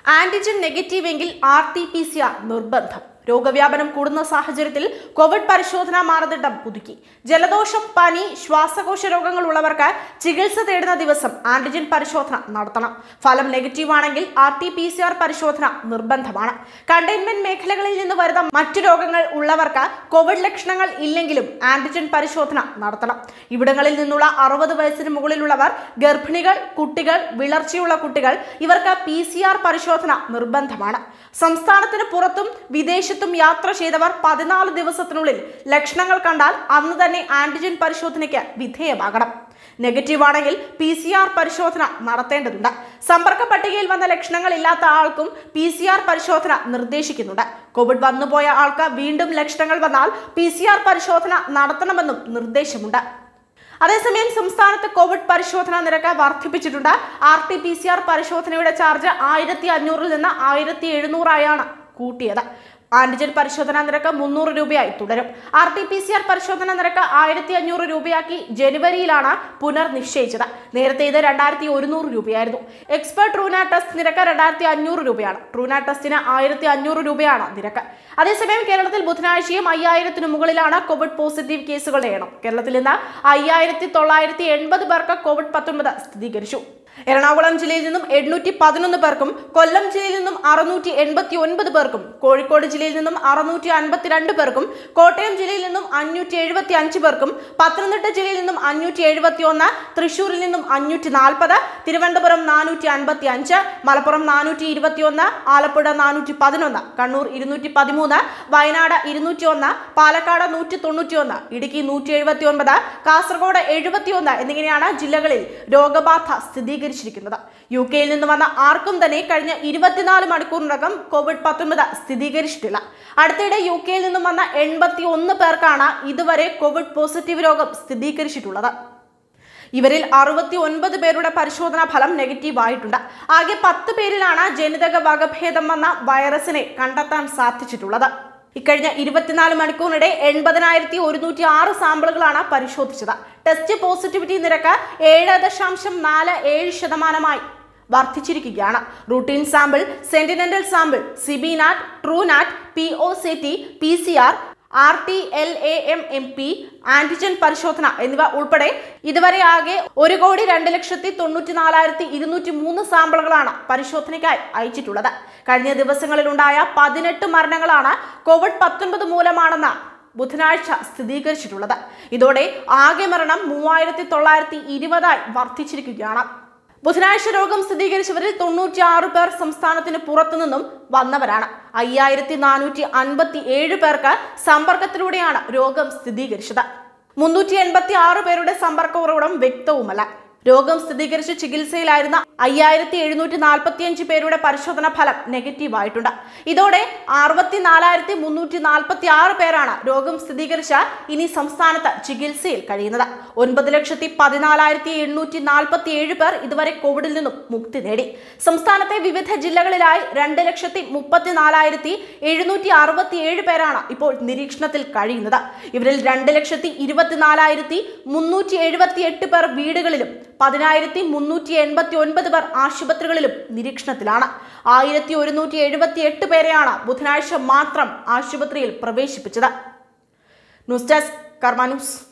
antigen negative എങ്കിൽ R T P C R നിർബന്ധം രോഗവ്യാപനം കൂടുന്ന സാഹചര്യത്തിൽ കോവിഡ് പരിശോധനാ മാനദണ്ഡം പുതുക്കി ജലദോഷം പനി ശ്വാസകോശ രോഗങ്ങൾ ഉള്ളവർക്ക് ചികിത്സ തേടുന്ന ദിവസം ആന്റിജൻ പരിശോധന നടത്തണം ഫലം നെഗറ്റീവ് ആണെങ്കിൽ R T P C R പരിശോധന നിർബന്ധമാണ് കണ്ടെയ്ൻമെന്റ് മേഖലകളിൽ നിന്ന് വരുന്ന മറ്റു രോഗങ്ങൾ ഉള്ളവർക്ക് കോവിഡ് ലക്ഷണങ്ങൾ ഇല്ലെങ്കിലും ആന്റിജൻ പരിശോധന നടത്തണം ഇവിടങ്ങളിൽ നിന്നുള്ള അറുപത് വയസ്സിന് മുകളിലുള്ളവർ ഗർഭിണികൾ കുട്ടികൾ വിളർച്ചയുള്ള കുട്ടികൾ ഇവർക്ക് പി സി ആർ പരിശോധന നിർബന്ധമാണ് സംസ്ഥാനത്തിന് പുറത്തും വിദേശത്തും യാത്ര ചെയ്തവർ പതിനാല് ദിവസത്തിനുള്ളിൽ ലക്ഷണങ്ങൾ കണ്ടാൽ അന്ന് തന്നെ ആന്റിജൻ പരിശോധനയ്ക്ക് വിധേയമാകണം നെഗറ്റീവ് ആണെങ്കിൽ പി സി ആർ പരിശോധന നടത്തേണ്ടതുണ്ട് സമ്പർക്ക പട്ടികയിൽ വന്ന ലക്ഷണങ്ങൾ ഇല്ലാത്ത ആൾക്കും പി സി ആർ പരിശോധന നിർദ്ദേശിക്കുന്നുണ്ട് കോവിഡ് വന്നുപോയ ആൾക്ക് വീണ്ടും ലക്ഷണങ്ങൾ വന്നാൽ പി സി ആർ പരിശോധന നടത്തണമെന്നും നിർദ്ദേശമുണ്ട് അതേസമയം സംസ്ഥാനത്ത് കോവിഡ് പരിശോധനാ നിരക്ക് വർദ്ധിപ്പിച്ചിട്ടുണ്ട് R T P C R പരിശോധനയുടെ ചാർജ് ആയിരത്തി അഞ്ഞൂറിൽ നിന്ന് ആയിരത്തി എഴുന്നൂറായാണ് കൂട്ടിയത് ആന്റിജൻ പരിശോധനാ നിരക്ക് മുന്നൂറ് രൂപയായി തുടരും R T P C R പരിശോധനാ നിരക്ക് ആയിരത്തി അഞ്ഞൂറ് രൂപയാക്കി ജനുവരിയിലാണ് പുനർനിശ്ചയിച്ചത് നേരത്തെ ഇത് രണ്ടായിരത്തി ഒരുന്നൂറ് രൂപയായിരുന്നു എക്സ്പെർട്ട് ട്രൂനാ ടെസ്റ്റ് നിരക്ക് രണ്ടായിരത്തി അഞ്ഞൂറ് രൂപയാണ് ട്രൂനാ ടെസ്റ്റിന് ആയിരത്തി അഞ്ഞൂറ് രൂപയാണ് നിരക്ക് അതേസമയം കേരളത്തിൽ ബുധനാഴ്ചയും അയ്യായിരത്തിന് മുകളിലാണ് കോവിഡ് പോസിറ്റീവ് കേസുകളുടെ എണ്ണം കേരളത്തിൽ ഇന്ന് അയ്യായിരത്തി തൊള്ളായിരത്തി എൺപത് പേർക്ക് കോവിഡ് പത്തൊൻപത് സ്ഥിരീകരിച്ചു എറണാകുളം ജില്ലയിൽ നിന്നും എണ്ണൂറ്റി പതിനൊന്ന് പേർക്കും കൊല്ലം ജില്ലയിൽ നിന്നും അറുന്നൂറ്റി എൺപത്തി ഒൻപത് പേർക്കും കോഴിക്കോട് ജില്ലയിൽ നിന്നും അറുന്നൂറ്റി അൻപത്തിരണ്ട് പേർക്കും കോട്ടയം ജില്ലയിൽ നിന്നും അഞ്ഞൂറ്റി എഴുപത്തി അഞ്ച് പേർക്കും പത്തനംതിട്ട ജില്ലയിൽ നിന്നും അഞ്ഞൂറ്റി എഴുപത്തി ഒന്ന് തൃശൂരിൽ നിന്നും അഞ്ഞൂറ്റി നാൽപ്പത് തിരുവനന്തപുരം നാനൂറ്റി അൻപത്തി അഞ്ച് മലപ്പുറം നാനൂറ്റി ഇരുപത്തി ഒന്ന് ആലപ്പുഴ നാനൂറ്റി പതിനൊന്ന് കണ്ണൂർ ഇരുന്നൂറ്റി പതിമൂന്ന് വയനാട് ഇരുന്നൂറ്റി ഒന്ന് പാലക്കാട് നൂറ്റി തൊണ്ണൂറ്റി ഒന്ന് ഇടുക്കി നൂറ്റി എഴുപത്തി ഒൻപത് കാസർഗോഡ് എഴുപത്തി ഒന്ന് എന്നിങ്ങനെയാണ് ജില്ലകളിൽ രോഗബാധ സ്ഥിരീകരിച്ചിരിക്കുന്നത് യു കെയിൽ നിന്ന് വന്ന ആർക്കും തന്നെ കഴിഞ്ഞ ഇരുപത്തിനാല് മണിക്കൂറിനകം കോവിഡ് പത്തൊൻപത് സ്ഥിരീകരിച്ചിട്ടില്ല അടുത്തിടെ യു കെയിൽ നിന്നും വന്ന എൺപത്തി ഒന്ന് പേർക്കാണ് ഇതുവരെ കോവിഡ് പോസിറ്റീവ് രോഗം സ്ഥിരീകരിച്ചിട്ടുള്ളത് ഇവരിൽ അറുപത്തി ഒൻപത് പേരുടെ പരിശോധനാ ഫലം നെഗറ്റീവ് ആയിട്ടുണ്ട് ആകെ പത്ത് പേരിലാണ് ജനിതക വകഭേദം വന്ന വൈറസിനെ കണ്ടെത്താൻ സാധിച്ചിട്ടുള്ളത് ഇക്കഴിഞ്ഞ ഇരുപത്തിനാല് മണിക്കൂറിനിടെ എൺപതിനായിരത്തി ഒരുന്നൂറ്റി ആറ് സാമ്പിളുകളാണ് പരിശോധിച്ചത് ടെസ്റ്റ് പോസിറ്റിവിറ്റി നിരക്ക് ഏഴ് ദശാംശം നാല് ഏഴ് ശതമാനമായി വർദ്ധിച്ചിരിക്കുകയാണ് routine sample sentinel sample CBNAAT TrueNat P O C T P C R R T L A M M P antigen പരിശോധന എന്നിവ ഉൾപ്പെടെ ഇതുവരെ ആകെ ഒരു കോടി രണ്ട് ലക്ഷത്തി തൊണ്ണൂറ്റി നാലായിരത്തി ഇരുന്നൂറ്റി മൂന്ന് സാമ്പിളുകളാണ് പരിശോധനയ്ക്കായി അയച്ചിട്ടുള്ളത് കഴിഞ്ഞ ദിവസങ്ങളിലുണ്ടായ പതിനെട്ട് മരണങ്ങളാണ് കോവിഡ് പത്തൊൻപത് മൂലമാണെന്ന് ബുധനാഴ്ച സ്ഥിരീകരിച്ചിട്ടുള്ളത് ഇതോടെ ആകെ മരണം മൂവായിരത്തി തൊള്ളായിരത്തി ഇരുപതായി വർദ്ധിച്ചിരിക്കുകയാണ് ബുധനാഴ്ച രോഗം സ്ഥിരീകരിച്ചവരിൽ തൊണ്ണൂറ്റി ആറ് പേർ സംസ്ഥാനത്തിന് പുറത്തുനിന്നും വന്നവരാണ് അയ്യായിരത്തി നാനൂറ്റി അൻപത്തി ഏഴ് പേർക്ക് സമ്പർക്കത്തിലൂടെയാണ് രോഗം സ്ഥിരീകരിച്ചത് മുന്നൂറ്റി എൺപത്തി ആറ് പേരുടെ സമ്പർക്ക ഉറവിടം വ്യക്തവുമല്ല രോഗം സ്ഥിരീകരിച്ച് ചികിത്സയിലായിരുന്ന അയ്യായിരത്തി എഴുന്നൂറ്റി നാൽപ്പത്തിയഞ്ച് പേരുടെ പരിശോധന ഫലം നെഗറ്റീവ് ആയിട്ടുണ്ട് ഇതോടെ അറുപത്തി നാലായിരത്തി മുന്നൂറ്റി നാൽപ്പത്തി ആറ് പേരാണ് രോഗം സ്ഥിരീകരിച്ച ഇനി സംസ്ഥാനത്ത് ചികിത്സയിൽ കഴിയുന്നത് ഒൻപത് ലക്ഷത്തി പതിനാലായിരത്തി എണ്ണൂറ്റി നാൽപ്പത്തി ഏഴ് പേർ ഇതുവരെ കോവിഡിൽ നിന്നും മുക്തി നേടി സംസ്ഥാനത്തെ വിവിധ ജില്ലകളിലായി രണ്ട് ലക്ഷത്തി മുപ്പത്തിനാലായിരത്തി എഴുന്നൂറ്റി അറുപത്തി ഏഴ് പേരാണ് ഇപ്പോൾ നിരീക്ഷണത്തിൽ കഴിയുന്നത് ഇവരിൽ രണ്ട് ലക്ഷത്തി ഇരുപത്തിനാലായിരത്തി മുന്നൂറ്റി എഴുപത്തി എട്ട് പേർ വീടുകളിലും പതിനായിരത്തി മുന്നൂറ്റി എൺപത്തി ഒൻപത് പേർ ആശുപത്രികളിലും നിരീക്ഷണത്തിലാണ് ആയിരത്തി ഒരുന്നൂറ്റി എഴുപത്തി എട്ട് പേരെയാണ് ബുധനാഴ്ച മാത്രം ആശുപത്രിയിൽ പ്രവേശിപ്പിച്ചത് ന്യൂസ് ഡെസ്ക് കർമ്മ ന്യൂസ്